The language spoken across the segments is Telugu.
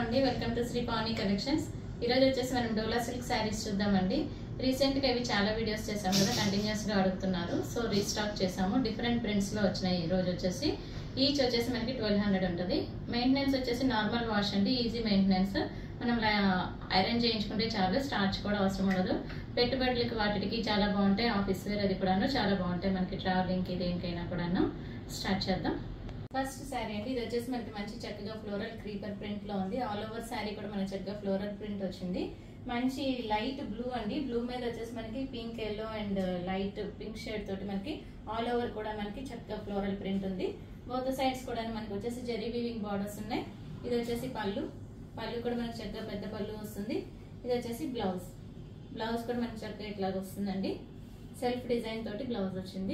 అండి welcome to Sri Pavani collections ఈరోజు వచ్చేసి మనం డోలా సిల్క్ శారీస్ చూద్దామండి రీసెంట్గా ఇవి చాలా వీడియోస్ చేసాం కదా కంటిన్యూస్గా అడుగుతున్నారు సో రీస్టాక్ చేసాము డిఫరెంట్ ప్రింట్స్లో వచ్చినాయి ఈ రోజు వచ్చేసి ఈచ్ వచ్చేసి మనకి ట్వెల్వ్ హండ్రెడ్ ఉంటుంది మెయింటెనెన్స్ వచ్చేసి నార్మల్ వాష్ అండి ఈజీ మెయింటెనెన్స్ మనం ఐరన్ చేయించుకుంటే చాలు స్టార్చ్ కూడా అవసరం ఉండదు పెట్టుబడులకి వాటికి చాలా బాగుంటాయి ఆఫీస్ వేర్ అది కూడాను చాలా బాగుంటాయి మనకి ట్రావెలింగ్కి దేనికైనా కూడాను స్టార్ట్ చేద్దాం ఫస్ట్ శారీ అండి ఇది వచ్చేసి మనకి మంచి చక్కగా ఫ్లోరల్ క్రీపర్ ప్రింట్ లో ఉంది ఆల్ ఓవర్ శారీ కూడా మన చక్కగా ఫ్లోరల్ ప్రింట్ వచ్చింది మంచి లైట్ బ్లూ అండి బ్లూ మీద వచ్చేసి మనకి pink yellow and light pink shade తోటి మనకి ఆల్ ఓవర్ కూడా మనకి చక్కగా ఫ్లోరల్ ప్రింట్ ఉంది బోత్ సైడ్స్ కూడా మనకి వచ్చేసి జెరీ వీవింగ్ బార్డర్స్ ఉన్నాయి ఇది వచ్చేసి పళ్ళు పళ్ళు కూడా మనకి చక్కగా పెద్ద పళ్ళు వస్తుంది ఇది వచ్చేసి బ్లౌజ్ బ్లౌజ్ కూడా మనకి చక్కగా ఇట్లాగ వస్తుందండి సెల్ఫ్ డిజైన్ తోటి బ్లౌజ్ వచ్చింది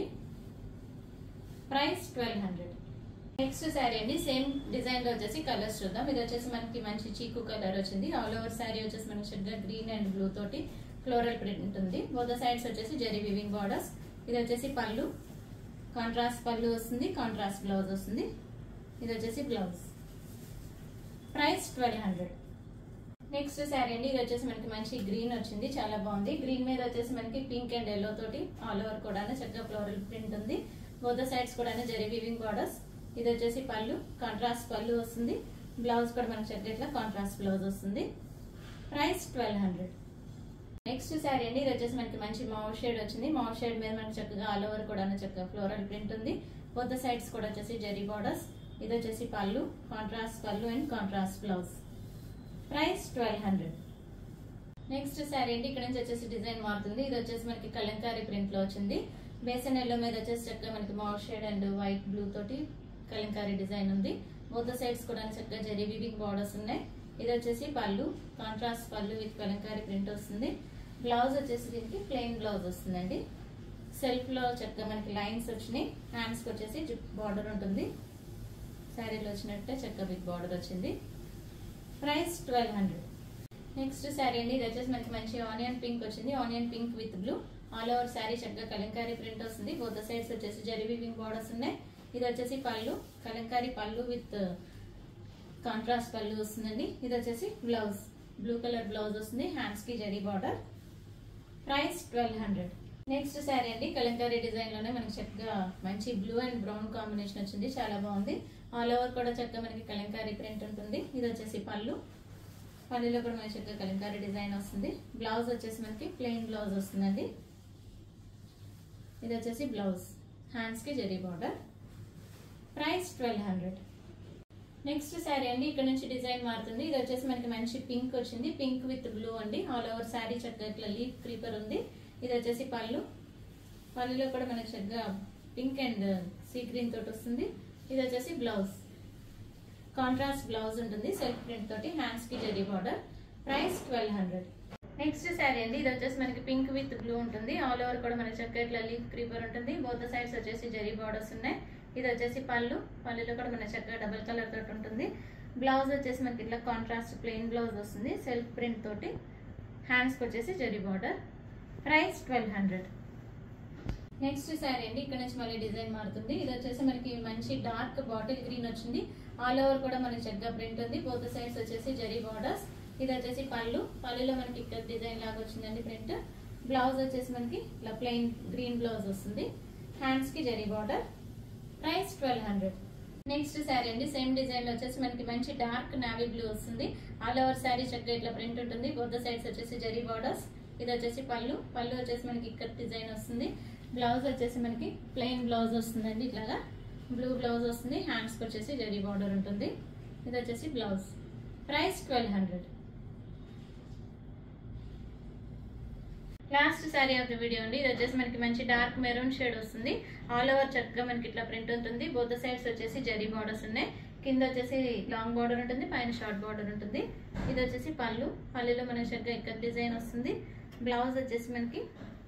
price twelve hundred next sari అండి సేమ్ డిజైన్ లో వచ్చేసి కలర్స్ చూద్దాం ఇది వచ్చేసి మనకి మంచి చీకు కలర్ వచ్చింది ఆల్ ఓవర్ శారీ వచ్చేసి మనకి చక్కగా గ్రీన్ అండ్ బ్లూ తోటి ఫ్లోరల్ ప్రింట్ ఉంది బోధ సైడ్స్ వచ్చేసి జెరీ వివింగ్ బార్డర్స్ ఇది వచ్చేసి పళ్ళు కాంట్రాస్ట్ పళ్ళు వస్తుంది కాంట్రాస్ట్ బ్లౌజ్ వస్తుంది ఇది వచ్చేసి blouse price twelve hundred next sari అండి ఇది వచ్చేసి మనకి మంచి గ్రీన్ వచ్చింది చాలా బాగుంది గ్రీన్ మీద వచ్చేసి మనకి పింక్ అండ్ ఎల్లో తోటి ఆల్ ఓవర్ కూడా చక్కగా ఫ్లోరల్ ప్రింట్ ఉంది బోధ సైడ్స్ కూడా జెరీ వివింగ్ బార్డర్స్ ఇది వచ్చేసి పళ్ళు కాంట్రాస్ట్ పళ్ళు వస్తుంది బ్లౌజ్ కూడా మనకి చక్కగా ఇట్లా కాంట్రాస్ట్ బ్లౌజ్ వస్తుంది price twelve hundred next sari అండి ఇది వచ్చేసి మనకి మంచి మావ్ షేడ్ వచ్చింది మావ్ షేడ్ మీద మనకి చక్కగా ఆల్ ఓవర్ కూడా చక్కగా ఫ్లోరల్ ప్రింట్ ఉంది బొద్ద సైడ్స్ కూడా వచ్చేసి జెరీ బార్డర్స్ ఇది వచ్చేసి పళ్ళు కాంట్రాస్ట్ పళ్ళు and contrast blouse price twelve hundred next sari అండి ఇక్కడ నుంచి వచ్చేసి డిజైన్ మారుతుంది ఇది వచ్చేసి మనకి కలంకారీ ప్రింట్ లో వచ్చింది బేసన్ ఎల్లో మీద వచ్చేసి చక్కగా మనకి mauve shade and white blue తోటి కలంకారీ డిజైన్ ఉంది బోత్ సైడ్స్ కూడా చక్కగా జెరీ వివింగ్ బార్డర్స్ ఉన్నాయి ఇది వచ్చేసి పళ్ళు కాంట్రాస్ట్ పళ్ళు విత్ కలంకారీ ప్రింట్ వస్తుంది బ్లౌజ్ వచ్చేసి దీనికి ప్లెయిన్ బ్లౌజ్ వస్తుందండి సెల్ఫ్ లో చక్కగా మనకి లైన్స్ వచ్చినాయి హ్యాండ్స్ కి వచ్చేసి బార్డర్ ఉంటుంది శారీలో వచ్చినట్టే చక్కగా బిగ్ బార్డర్ వచ్చింది price twelve hundred next sari అండి ఇది వచ్చేసి మనకి మంచి ఆనియన్ పింక్ వచ్చింది onion pink with blue all over sari చక్కగా కలంకారీ ప్రింట్ వస్తుంది బోత్ సైడ్స్ వచ్చేసి జరీ వివింగ్ బార్డర్స్ ఉన్నాయి ఇది వచ్చేసి పళ్ళు కలంకారీ పళ్ళు విత్ కాంట్రాస్ట్ పళ్ళు వస్తుందండి ఇది వచ్చేసి బ్లౌజ్ బ్లూ కలర్ బ్లౌజ్ వస్తుంది హ్యాండ్స్ కి zari border price twelve hundred next sari అండి కలంకారీ డిజైన్ లోనే మనకి చక్కగా మంచి బ్లూ అండ్ బ్రౌన్ కాంబినేషన్ వచ్చింది చాలా బాగుంది ఆల్ ఓవర్ కూడా చక్కగా మనకి కలంకారీ ప్రింట్ ఉంటుంది ఇది వచ్చేసి పళ్ళు పళ్ళులో కూడా మనకి చక్కగా కలంకారీ డిజైన్ వస్తుంది బ్లౌజ్ వచ్చేసి మనకి ప్లెయిన్ బ్లౌజ్ వస్తుందండి ఇది వచ్చేసి బ్లౌజ్ హ్యాండ్స్ కి zari border price twelve hundred next sari అండి ఇక్కడ నుంచి డిజైన్ మారుతుంది ఇది వచ్చేసి మనకి మంచి పింక్ వచ్చింది పింక్ విత్ బ్లూ అండి ఆల్ ఓవర్ శారీ చక్కగా ఇట్లా లీఫ్ క్రీపర్ ఉంది ఇది వచ్చేసి పళ్ళు పళ్ళులో కూడా మనకి చక్కగా పింక్ అండ్ సీ గ్రీన్ తోటి వస్తుంది ఇది వచ్చేసి బ్లౌజ్ కాంట్రాస్ట్ బ్లౌజ్ ఉంటుంది సెల్ఫ్ ప్రింట్ తోటి హ్యాండ్స్ కి zari border price twelve hundred next sari అండి ఇది వచ్చేసి మనకి పింక్ విత్ బ్లూ ఉంటుంది ఆల్ ఓవర్ కూడా మనకి చక్కగా ఇట్లా లీఫ్ క్రీపర్ ఉంటుంది బోత్ సైడ్స్ వచ్చేసి జరీ బార్డర్స్ ఉన్నాయి ఇది వచ్చేసి పళ్ళు పళ్ళులో కూడా మన చక్కగా డబుల్ కలర్ తోటి ఉంటుంది బ్లౌజ్ వచ్చేసి మనకి ఇట్లా కాంట్రాస్ట్ ప్లెయిన్ బ్లౌజ్ వస్తుంది సెల్ఫ్ ప్రింట్ తోటి హ్యాండ్స్కి వచ్చేసి zari border price twelve hundred next sari అండి ఇక్కడ నుంచి మళ్ళీ డిజైన్ మారుతుంది ఇది వచ్చేసి మనకి మంచి డార్క్ బాటిల్ గ్రీన్ వచ్చింది ఆల్ ఓవర్ కూడా మనకి చక్కగా ప్రింట్ ఉంది బోత్ సైడ్స్ వచ్చేసి జరీ బార్డర్స్ ఇది వచ్చేసి పళ్ళు పళ్ళులో మనకి ఇక్కడ డిజైన్ లాగా వచ్చిందండి ప్రింట్ బ్లౌజ్ వచ్చేసి మనకి ఇలా ప్లెయిన్ గ్రీన్ బ్లౌజ్ వస్తుంది హ్యాండ్స్ కి zari border price twelve hundred next sari అండి సేమ్ డిజైన్ లో వచ్చేసి మనకి మంచి డార్క్ నావీ బ్లూ వస్తుంది ఆల్ ఓవర్ శారీ చక్కగా ఇట్లా ప్రింట్ ఉంటుంది బొద్ద సైడ్స్ వచ్చేసి జరీ బార్డర్స్ ఇది వచ్చేసి పళ్ళు పళ్ళు వచ్చేసి మనకి ఇక్కడ డిజైన్ వస్తుంది బ్లౌజ్ వచ్చేసి మనకి ప్లెయిన్ బ్లౌజ్ వస్తుందండి ఇట్లాగా బ్లూ బ్లౌజ్ వస్తుంది హ్యాండ్స్కి వచ్చేసి జరీ బార్డర్ ఉంటుంది ఇది వచ్చేసి blouse price twelve hundred last sari of the video అండి ఇది వచ్చేసి మనకి మంచి డార్క్ మెరూన్ షేడ్ వస్తుంది ఆల్ ఓవర్ చక్కగా మనకి ఇట్లా ప్రింట్ ఉంటుంది బోత్ సైడ్స్ వచ్చేసి జరీ బార్డర్స్ ఉన్నాయి కింద వచ్చేసి లాంగ్ బార్డర్ ఉంటుంది పైన షార్ట్ బార్డర్ ఉంటుంది ఇది వచ్చేసి పళ్ళు పళ్ళులో మనకి చక్కగా ఇక్కడ డిజైన్ వస్తుంది బ్లౌజ్ వచ్చేసి మనకి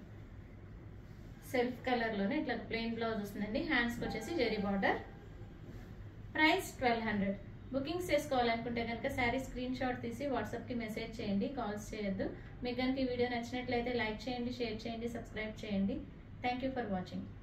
సెల్ఫ్ కలర్లోనే ఇట్లా ప్లెయిన్ బ్లౌజ్ వస్తుందండి హ్యాండ్స్కి వచ్చేసి zari border price twelve hundred bookings చేసుకోవాలనుకుంటే కనుక శారీ స్క్రీన్ షాట్ తీసి వాట్సాప్కి మెసేజ్ చేయండి కాల్స్ చేయొద్దు మీకు కనుక ఈ వీడియో నచ్చినట్లయితే లైక్ చేయండి షేర్ చేయండి సబ్స్క్రైబ్ చేయండి థ్యాంక్ ఫర్ వాచింగ్